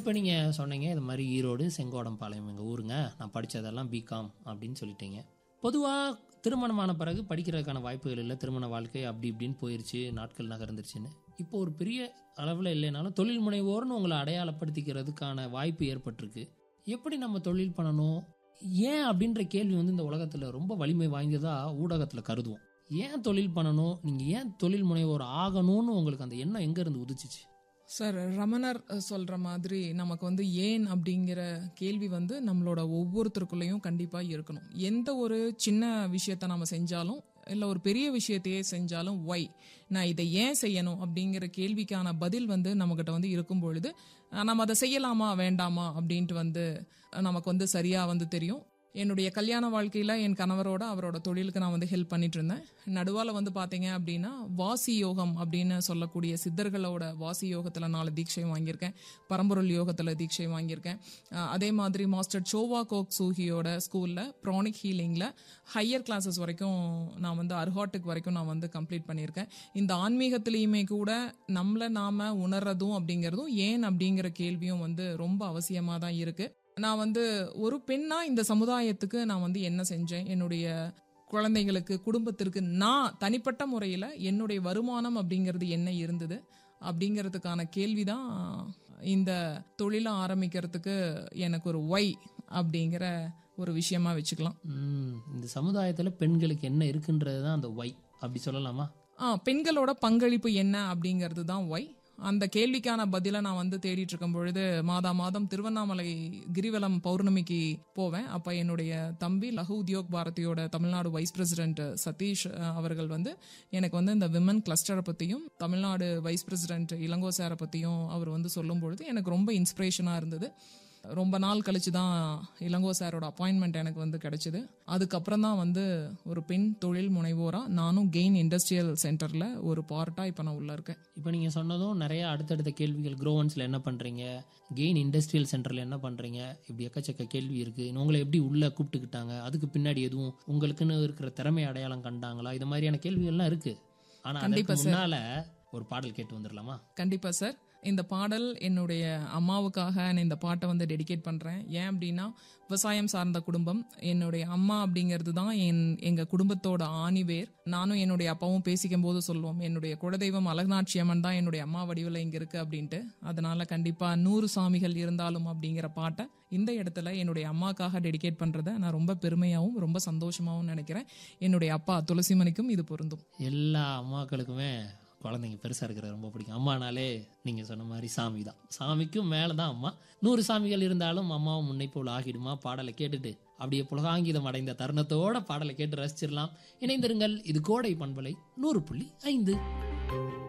இப்போ நீங்கள் சொன்னீங்க இது மாதிரி ஈரோடு செங்கோடம்பாளையம் எங்கள் ஊருங்க நான் படித்ததெல்லாம் பிகாம் அப்படின்னு சொல்லிட்டீங்க பொதுவாக திருமணமான பிறகு படிக்கிறதுக்கான வாய்ப்புகள் இல்லை திருமண வாழ்க்கை அப்படி இப்படின்னு போயிருச்சு நாட்கள் நகர்ந்துருச்சுன்னு இப்போ ஒரு பெரிய அளவில் இல்லைனாலும் தொழில் முனைவோர்னு உங்களை அடையாளப்படுத்திக்கிறதுக்கான வாய்ப்பு ஏற்பட்டிருக்கு எப்படி நம்ம தொழில் பண்ணணும் ஏன் அப்படின்ற கேள்வி வந்து இந்த உலகத்தில் ரொம்ப வலிமை வாய்ந்ததா ஊடகத்தில் கருதுவோம் ஏன் தொழில் பண்ணணும் நீங்கள் ஏன் தொழில் முனைவோர் ஆகணும்னு உங்களுக்கு அந்த எண்ணம் எங்கேருந்து உதிச்சிச்சு சார் ரமணர் சொல்ற மாதிரி நமக்கு வந்து ஏன் அப்படிங்கிற கேள்வி வந்து நம்மளோட ஒவ்வொருத்தருக்குள்ளேயும் கண்டிப்பா இருக்கணும் எந்த ஒரு சின்ன விஷயத்த நம்ம செஞ்சாலும் இல்லை ஒரு பெரிய விஷயத்தையே செஞ்சாலும் ஒய் நான் இதை ஏன் செய்யணும் அப்படிங்கிற கேள்விக்கான பதில் வந்து நம்மக்கிட்ட வந்து இருக்கும் பொழுது அஹ், நம்ம அதை செய்யலாமா வேண்டாமா அப்படின்ட்டு வந்து அஹ், நமக்கு வந்து சரியா வந்து தெரியும் என்னுடைய கல்யாண வாழ்க்கையில என் கணவரோட அவரோட தொழிலுக்கு நான் வந்து ஹெல்ப் பண்ணிட்டு இருந்தேன் நடுவால வந்து பாத்தீங்க அப்படின்னா வாசி யோகம் அப்படின்னு சொல்லக்கூடிய சித்தர்களோட வாசி யோகத்துல நாலு தீட்சை வாங்கியிருக்கேன் பரம்பொருள் யோகத்துல தீட்சை வாங்கியிருக்கேன் அஹ் அதே மாதிரி மாஸ்டர் சோவா கோக் சூஹியோட ஸ்கூல்ல ப்ரானிக் ஹீலிங்ல ஹையர் கிளாஸஸ் வரைக்கும் நான் வந்து அர்ஹாட்டுக்கு வரைக்கும் நான் வந்து கம்ப்ளீட் பண்ணியிருக்கேன் இந்த ஆன்மீகத்திலையுமே கூட நம்மள நாம உணர்றதும் அப்படிங்கிறதும் ஏன் அப்படிங்கிற கேள்வியும் வந்து ரொம்ப அவசியமா தான் இருக்கு நான் வந்து ஒரு பெண்ணா இந்த சமுதாயத்துக்கு நான் வந்து என்ன செஞ்சேன் என்னுடைய குழந்தைகளுக்கு குடும்பத்திற்கு நான் தனிப்பட்ட முறையில் என்னுடைய வருமானம் அப்படிங்கிறது என்ன இருந்தது அப்படிங்கிறதுக்கான கேள்விதான் இந்த தொழிலை ஆரம்பிக்கிறதுக்கு எனக்கு ஒரு ஒய் அப்படிங்கிற ஒரு விஷயமா வச்சுக்கலாம் ம், இந்த சமுதாயத்தில் பெண்களுக்கு என்ன இருக்குன்றது தான் அந்த ஒய் அப்படி சொல்லலாமா ஆ பெண்களோட பங்களிப்பு என்ன அப்படிங்கிறது தான் ஒய் அந்த கேள்விக்கான பதிலை நான் வந்து தேடிட்டு இருக்கும் பொழுது மாதா மாதம் திருவண்ணாமலை கிரிவலம் பௌர்ணமிக்கு போவேன் அப்ப என்னுடைய தம்பி லகு உத்யோக் பாரதியோட தமிழ்நாடு வைஸ் பிரசிடென்ட் சதீஷ் அஹ், அவர்கள் வந்து எனக்கு வந்து இந்த விமன் கிளஸ்டரை பத்தியும் தமிழ்நாடு வைஸ் பிரசிடென்ட் இளங்கோ சாரை பத்தியும் அவர் வந்து சொல்லும் பொழுது எனக்கு ரொம்ப இன்ஸ்பிரேஷனா இருந்தது ரொம்ப நாள் கழிச்சு தான் இளங்கோ சாரோட அப்பாயின்மெண்ட் எனக்கு வந்து கிடைச்சது அதுக்கப்புறம் தான் வந்து ஒரு பெண் தொழில் முனைவோரா நானும் கெயின் இண்டஸ்ட்ரியல் சென்டர்ல ஒரு பார்ட்டா இப்போ நான் உள்ள இருக்கேன் இப்போ நீங்கள் சொன்னதும் நிறைய அடுத்தடுத்த கேள்விகள் க்ரோவன்ஸில் என்ன பண்ணுறீங்க கெயின் இண்டஸ்ட்ரியல் சென்டரில் என்ன பண்ணுறீங்க இப்படி எக்கச்சக்க கேள்வி இருக்குது உங்களை எப்படி உள்ளே கூப்பிட்டுக்கிட்டாங்க அதுக்கு பின்னாடி எதுவும் உங்களுக்குன்னு இருக்கிற திறமை அடையாளம் கண்டாங்களா இது மாதிரியான கேள்விகள்லாம் இருக்குது ஆனால் அதுக்கு முன்னால் ஒரு பாடல் கேட்டு வந்துடலாமா கண்டிப்பா சார் இந்த பாடல் என்னுடைய அம்மாவுக்காக நான் இந்த பாட்டை வந்து டெடிகேட் பண்றேன் ஏன் அப்படின்னா விவசாயம் சார்ந்த குடும்பம் என்னுடைய அம்மா அப்படிங்கிறது தான் என் எங்க குடும்பத்தோட ஆணிவேர் நானும் என்னுடைய அப்பாவும் பேசிக்கும் போது சொல்லுவோம் என்னுடைய குலதெய்வம் அழகுநாட்சி அம்மன் தான் என்னுடைய அம்மா வடிவில் இங்க இருக்கு அப்படின்ட்டு அதனால கண்டிப்பா நூறு சாமிகள் இருந்தாலும் அப்படிங்கிற பாட்டை இந்த இடத்துல என்னுடைய அம்மாக்காக டெடிகேட் பண்றதை நான் ரொம்ப பெருமையாகவும் ரொம்ப சந்தோஷமாகவும் நினைக்கிறேன் என்னுடைய அப்பா துளசிமணிக்கும் இது பொருந்தும் எல்லா அம்மாக்களுக்குமே குழந்தைங்க பெருசாக இருக்கிறது ரொம்ப பிடிக்கும் அம்மானாலே நீங்கள் சொன்ன மாதிரி சாமி தான் சாமிக்கும் மேலே தான் அம்மா நூறு சாமிகள் இருந்தாலும் அம்மாவும் முன்னை போல் ஆகிடுமா பாடலை கேட்டுட்டு அப்படியே புலகாங்கிதம் அடைந்த தருணத்தோட பாடலை கேட்டு ரசிச்சிடலாம் இணைந்திருங்கள் இது கோடை பண்பலை நூறு புள்ளி ஐந்து